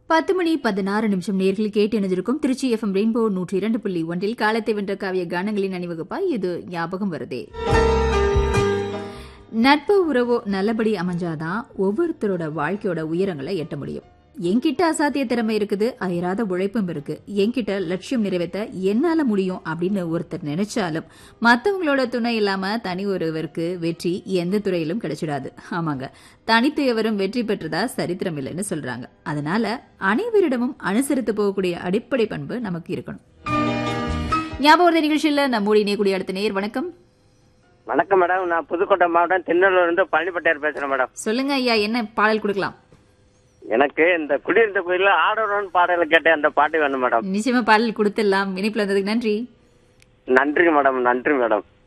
பத்து மணி பதினாறு நிமிஷம் நேர்கள் கேட்டு இணைஞ்சிருக்கும் திருச்சி எஃப்எம் ரெயின்போ நூற்றி இரண்டு புள்ளி ஒன்றில் காலத்தை வென்ற காவிய கானங்களின் அணிவகுப்பாய் இது ஞாபகம் வருதே நட்பு உறவோ நல்லபடி அமைஞ்சாதான் ஒவ்வொருத்தரோட வாழ்க்கையோட உயரங்களை எட்ட முடியும் என்கிட்ட அசாத்திய திறமை இருக்குது அயராத உழைப்பும் இருக்கு என்கிட்ட லட்சியம் நிறைவேற்ற என்னால முடியும் அப்படின்னு ஒருத்தர் நினைச்சாலும் மத்தவங்களோட துணை இல்லாம தனி ஒருவருக்கு வெற்றி எந்த துறையிலும் கிடைச்சிடாது ஆமாங்க தனித்து எவரும் வெற்றி பெற்றதா சரித்திரம் இல்லைன்னு சொல்றாங்க அதனால அனைவரிடமும் அனுசரித்து போகக்கூடிய அடிப்படை பண்பு நமக்கு இருக்கணும் ஞாபகம் நிகழ்ச்சியில் நம்மோடு இணையக்கூடிய அடுத்த நேர் வணக்கம் வணக்கம் மேடம் நான் புதுக்கோட்டை மாவட்டம் திருநெல்வேலியில இருந்து பழனிப்பட்டையார் பேசுறேன் மேடம் சொல்லுங்க ஐயா என்ன பாடல் கொடுக்கலாம் எனக்கு இந்த குடியிருந்த கோயில்ல ஆடவரன் பாடல கேட்ட அந்த பாட்டு வேணும் மேடம் நிச்சயமா பாடல் கொடுத்துடலாம் இணைப்புல வந்ததுக்கு நன்றி நன்றி மேடம் நன்றி மேடம்